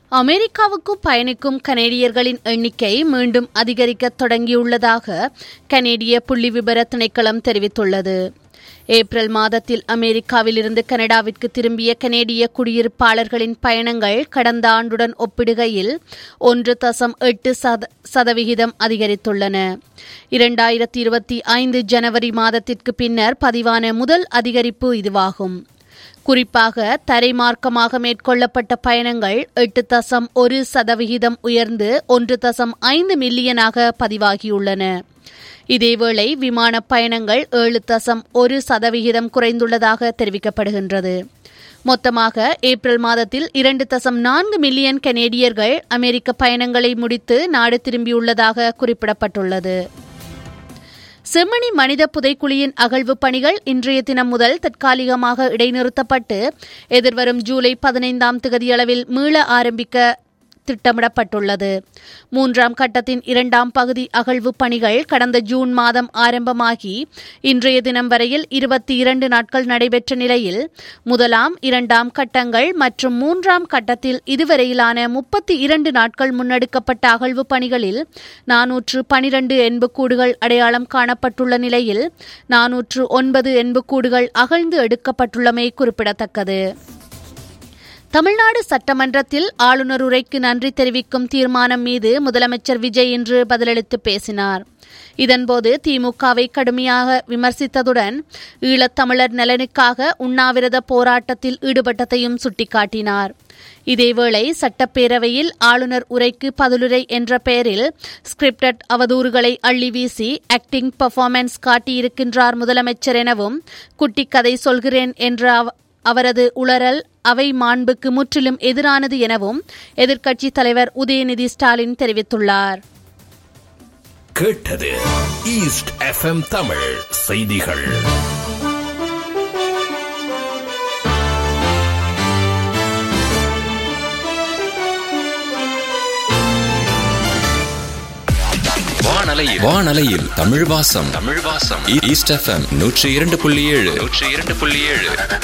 அமெரிக்காவுக்கு பயணிக்கும் கனேடியர்களின் எண்ணிக்கை மீண்டும் அதிகரிக்க தொடங்கியுள்ளதாக கனேடிய புள்ளி விபர திணைக்களம் தெரிவித்துள்ளது ஏப்ரல் மாதத்தில் அமெரிக்காவிலிருந்து கனடாவிற்கு திரும்பிய கனேடிய குடியிருப்பாளர்களின் பயணங்கள் கடந்த ஆண்டுடன் ஒப்பிடுகையில் ஒன்று தசம் எட்டு சதவிகிதம் அதிகரித்துள்ளன இரண்டாயிரத்தி இருபத்தி ஐந்து ஜனவரி மாதத்திற்கு பின்னர் பதிவான முதல் அதிகரிப்பு இதுவாகும் குறிப்பாக தரைமார்க்கமாக மேற்கொள்ளப்பட்ட பயணங்கள் எட்டு தசம் ஒரு சதவிகிதம் உயர்ந்து ஒன்று தசம் ஐந்து மில்லியனாக பதிவாகியுள்ளன இதேவேளை விமான பயணங்கள் ஏழு தசம் ஒரு சதவிகிதம் குறைந்துள்ளதாக தெரிவிக்கப்படுகின்றது மொத்தமாக ஏப்ரல் மாதத்தில் இரண்டு தசம் நான்கு மில்லியன் கனேடியர்கள் அமெரிக்க பயணங்களை முடித்து நாடு திரும்பியுள்ளதாக குறிப்பிடப்பட்டுள்ளது செம்மணி மனித புதைக்குழியின் அகழ்வு பணிகள் இன்றைய தினம் முதல் தற்காலிகமாக இடைநிறுத்தப்பட்டு எதிர்வரும் ஜூலை பதினைந்தாம் திகதியளவில் மீள ஆரம்பிக்க திட்டமிடப்பட்டுள்ளது மூன்றாம் கட்டத்தின் இரண்டாம் பகுதி அகழ்வு பணிகள் கடந்த ஜூன் மாதம் ஆரம்பமாகி இன்றைய தினம் வரையில் இருபத்தி இரண்டு நாட்கள் நடைபெற்ற நிலையில் முதலாம் இரண்டாம் கட்டங்கள் மற்றும் மூன்றாம் கட்டத்தில் இதுவரையிலான முப்பத்தி இரண்டு நாட்கள் முன்னெடுக்கப்பட்ட அகழ்வு பணிகளில் நானூற்று பனிரண்டு எண்புக்கூடுகள் அடையாளம் காணப்பட்டுள்ள நிலையில் நானூற்று ஒன்பது எண்புக்கூடுகள் அகழ்ந்து எடுக்கப்பட்டுள்ளமை குறிப்பிடத்தக்கது தமிழ்நாடு சட்டமன்றத்தில் ஆளுநர் உரைக்கு நன்றி தெரிவிக்கும் தீர்மானம் மீது முதலமைச்சர் விஜய் இன்று பதிலளித்து பேசினார் இதன்போது திமுகவை கடுமையாக விமர்சித்ததுடன் ஈழத்தமிழர் நலனுக்காக உண்ணாவிரத போராட்டத்தில் ஈடுபட்டதையும் சுட்டிக்காட்டினார் இதேவேளை சட்டப்பேரவையில் ஆளுநர் உரைக்கு பதிலுரை என்ற பெயரில் ஸ்கிரிப்டட் அவதூறுகளை அள்ளி வீசி ஆக்டிங் பர்ஃபார்மன்ஸ் காட்டியிருக்கின்றார் முதலமைச்சர் எனவும் குட்டிக்கதை சொல்கிறேன் என்ற அவரது உளறல் அவை மாண்புக்கு முற்றிலும் எதிரானது எனவும் எதிர்க்கட்சித் தலைவர் உதயநிதி ஸ்டாலின் தெரிவித்துள்ளார் கேட்டது ஈஸ்ட் எஃப்எம் தமிழ் செய்திகள் வானலையில் வானலையில் தமிழ் வாசம் தமிழ் வாசம் ஈஸ்ட் எஃப்எம் நூற்றி இரண்டு புள்ளி ஏழு நூற்றி இரண்டு புள்ளி ஏழு